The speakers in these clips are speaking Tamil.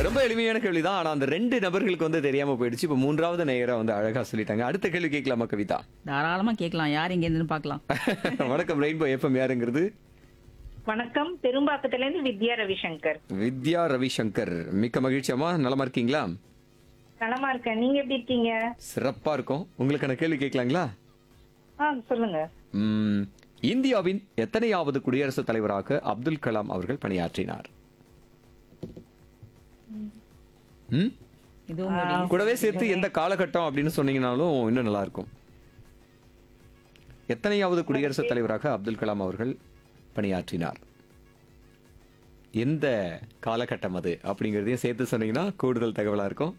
ரொம்ப எளிமையான கேள்வி தான் ஆனா அந்த ரெண்டு நபர்களுக்கு வந்து தெரியாம போயிடுச்சு இப்ப மூன்றாவது நேயரா வந்து அழகா சொல்லிட்டாங்க அடுத்த கேள்வி கேட்கலாமா கவிதா தாராளமா கேட்கலாம் யார் இங்க இருந்துன்னு பார்க்கலாம் வணக்கம் ரெயின்போ எஃப்எம் யாருங்கிறது வணக்கம் பெரும்பாக்கத்துல இருந்து வித்யா ரவிசங்கர் வித்யா ரவிசங்கர் மிக்க மகிழ்ச்சியம்மா நலமா இருக்கீங்களா நலமா இருக்கேன் நீங்க எப்படி இருக்கீங்க சிறப்பா இருக்கும் உங்களுக்கான கேள்வி கேட்கலாங்களா ஆ சொல்லுங்க ம், இந்தியாவின் எத்தனையாவது குடியரசுத் தலைவராக அப்துல் கலாம் அவர்கள் பணியாற்றினார் ம்? இதுவும் ஒரு கூடவே சேர்த்து எந்த காலகட்டம் அப்படின்னு சொன்னீங்கனாலும் இன்னும் நல்லா இருக்கும் எத்தனையாவது குடியரசுத் தலைவராக அப்துல் கலாம் அவர்கள் பணியாற்றினார் எந்த காலகட்டம் அது அப்படிங்கறதையும் சேர்த்து சொன்னீங்கன்னா கூடுதல் தகவலா இருக்கும்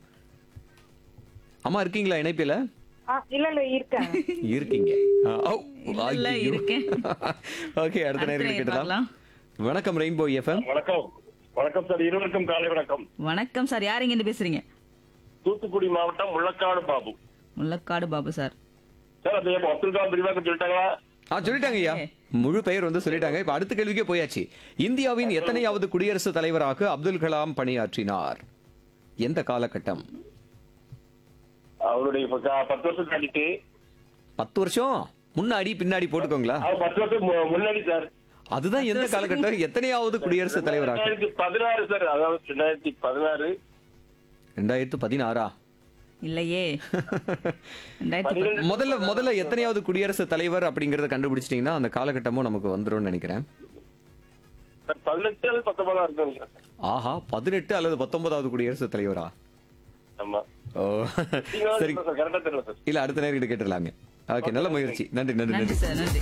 அம்மா இருக்கீங்களா இணைப்பில ஆ, இல்ல இல்ல இருக்கேன் இருக்கீங்க ஆ, ஔ, இல்ல, இல்ல, ஐயோ. இருக்கேன். ஓகே அடுத்த அடுத்த நேரம் நேரம் கேட்டலாம் பார்க்கலாம். வணக்கம் ரெயின்போ எஃப்எம் வணக்கம் வணக்கம் சார் இருவருக்கும் காலை வணக்கம் வணக்கம் சார் யார் இங்க இருந்து பேசுறீங்க தூத்துக்குடி மாவட்டம் முள்ளக்காடு பாபு முள்ளக்காடு பாபு சார் சார் அது அப்துல் கலாம் விரிவாக்கம் சொல்லிட்டாங்களா ஆ சொல்லிட்டாங்க ஐயா முழு பெயர் வந்து சொல்லிட்டாங்க இப்ப அடுத்த கேள்விக்கே போயாச்சு இந்தியாவின் எத்தனையாவது குடியரசுத் தலைவராக அப்துல் கலாம் பணியாற்றினார் எந்த காலகட்டம் அவருடைய இப்ப க- பத்து வருஷம் தாண்டிட்டு பத்து வருஷம் முன்னாடி பின்னாடி போட்டுக்கோங்களா அவர் பத்து வருஷம் மு- முன்னாடி சார் அதுதான் எந்த காலகட்டம் எத்தனையாவது குடியரசுத் தலைவராக ரெண்டாயிரத்தி பதினாறு சார் அதாவது ரெண்டாயிரத்தி பதினாறு ரெண்டாயிரத்து பதினாறா இல்லையே ரெண்டாயிரத்தி பத்து. முதல்ல முதல்ல எத்தனையாவது குடியரசுத் தலைவர் அப்படிங்கறத கண்டுபிடிச்சிட்டீங்கன்னா அந்த காலகட்டமும் நமக்கு வந்துரும்னு நினைக்கிறேன் சார் பதினெட்டு அல்லது பத்தொன்பதா இருக்கும் சார் ஆஹா பதினெட்டு அல்லது பத்தொன்பதாவது குடியரசுத் தலைவரா ஆமா ஓ நீங்க சரி சார் கரெக்டா தெரியல சார் இல்ல அடுத்த நேரம் கிட்ட கேட்டுடலாங்க ஓகே நல்ல முயற்சி நன்றி நன்றி நன்றி நன்றி சார் நன்றி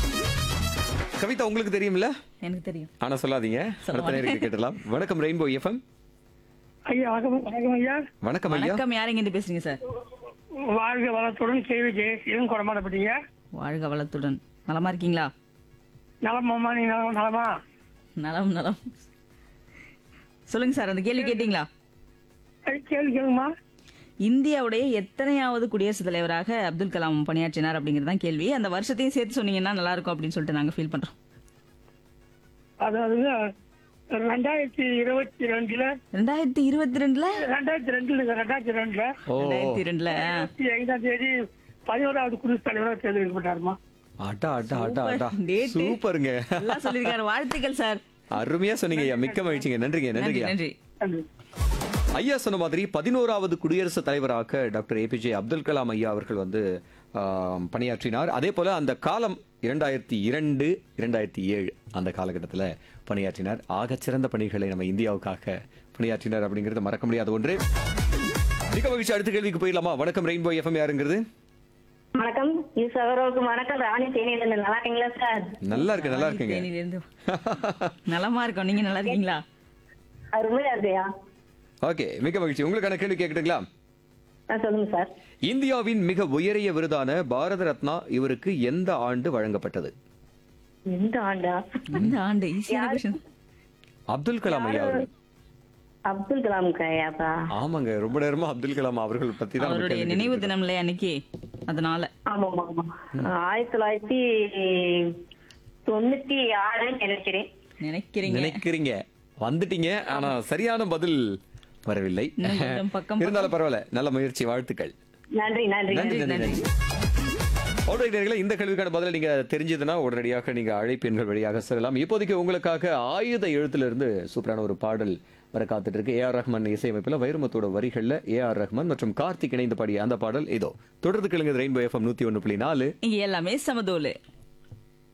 கவிதா உங்களுக்கு தெரியும்ல எனக்கு தெரியும் ஆனா சொல்லாதீங்க அடுத்த நேரம் கிட்ட கேட்டலாம் வணக்கம் ரெயின்போ எஃப்எம் ஐயா வணக்கம் வணக்கம் ஐயா வணக்கம் ஐயா வணக்கம் யார் இங்க இருந்து பேசுறீங்க சார் வாழ்க வளத்துடன் கேள்வி ஜெயசீலன் குடமாடப்பட்டீங்க வாழ்க வளத்துடன் நலமா இருக்கீங்களா நலமாமா நீ நலம் நலமா நலம் நலம் சொல்லுங்க சார் அந்த கேள்வி கேட்டீங்களா ஐ, கேள்வி கேளுங்கம்மா இந்தியாவுடைய எத்தனையாவது குடியரசுத் தலைவராக அப்துல் கலாம் பணியாற்றினார் அப்படிங்கிறது தான் கேள்வி அந்த வருஷத்தையும் சேர்த்து சொன்னீங்கன்னா நல்லா இருக்கும் அப்படின்னு சொல்லிட்டு நாங்க ஃபீல் பண்றோம் அதாவது ரெண்டாயிரத்தி இருபத்தி ரெண்டுல ரெண்டாயிரத்தி இருபத்தி ரெண்டுல ரெண்டாயிரத்தி ரெண்டுல ரெண்டாயிரத்தி ரெண்டுல ஓ ரெண்டாயிரத்தி ரெண்டுல இருபத்தி ஐந்தாம் தேதி பதினோராவது குடியரசுத் தலைவராக தேர்ந்தெடுக்கப்பட்டாருமா அட்டா அட்டா அட்டா அட்டா Date. சூப்பருங்க நல்லா சொல்லியிருக்காரு வாழ்த்துக்கள் சார் அருமையா சொன்னீங்க ஐயா மிக்க மகிழ்ச்சிங்க நன்றிங்க நன்றி நன்றிங்க நன்றி நன்றி ஐயா சொன்ன மாதிரி பதினோராவது குடியரசுத் தலைவராக டாக்டர் ஏபிஜே அப்துல் கலாம் ஐயா அவர்கள் வந்து ஆம், பணியாற்றினார் அதே போல அந்த காலம் இரண்டாயிரத்தி இரண்டு இரண்டாயிரத்தி ஏழு அந்த காலகட்டத்தில் பணியாற்றினார் ஆகச்சிறந்த பணிகளை நம்ம இந்தியாவுக்காக பணியாற்றினார் அப்படிங்கிறது மறக்க முடியாத ஒன்று மிக மகிழ்ச்சி அடுத்த கேள்விக்கு போயிடலாமா வணக்கம் ரெயின்போ எஃப்எம் யாருங்கிறது வணக்கம் இது சகோதரருக்கு வணக்கம் ராணி தேனியில இருந்து நல்லா இருக்கீங்களா சார் நல்லா இருக்கு நல்லா இருக்குங்க தேனியிலிருந்து நலமா இருக்கோம் நீங்க நல்லா இருக்கீங்களா அருமையா இருக்கையா ஓகே மிக மகிழ்ச்சி உங்களுக்கான கேள்வி கேட்கட்டுங்களா சொல்லுங்க சார் இந்தியாவின் மிக உயரிய விருதான பாரத ரத்னா இவருக்கு எந்த ஆண்டு வழங்கப்பட்டது எந்த ஆண்டா இந்த ஆண்டு ஈஸியான கொஸ்டின் அப்துல் கலாம் ஐயா அவர்கள் அப்துல் கலாம் கையாப்பா ஆமாங்க ரொம்ப நேரமா அப்துல் கலாம் அவர்கள் பத்தி தான் நம்ம அவருடைய கேள்வி நினைவு கேட்டுட்டு தினம் இல்லையா அன்னைக்கு அதனால ஆமா ஆமா ஆயிரத்தி தொள்ளாயிரத்தி தொண்ணூத்தி ஆறுன்னு நினைக்கிறேன் நினைக்கிறீங்க நினைக்கிறீங்க வந்துட்டீங்க ஆனா சரியான பதில் வரவில்லை இன்னும் கொஞ்சம் பக்கம் இருந்தாலும் பரவாயில்ல நல்ல முயற்சி வாழ்த்துக்கள் நன்றி நன்றி நன்றி நன்றி நன்றி Alright, நேயர்களே, இந்த கேள்விக்கான பதில நீங்க தெரிஞ்சதுன்னா உடனடியாக நீங்க அழைப்பு எண்கள் வழியாக சொல்லலாம் இப்போதைக்கு உங்களுக்காக ஆயுத எழுத்திலிருந்து சூப்பரான ஒரு பாடல் வர காத்துட்டு இருக்கு ஏ ஆர் ரஹ்மான் இசையமைப்பில் வைரமுத்தோட வரிகள்ல ஏ ஆர் ரஹ்மான் மற்றும் கார்த்திக் இணைந்து பாடிய அந்த பாடல் இதோ தொடர்ந்து கேளுங்க ரெயின்போ எஃப்எம் நூத்தி ஒன்று புள்ளி நாலு இங்க எல்லாமே சமதோலு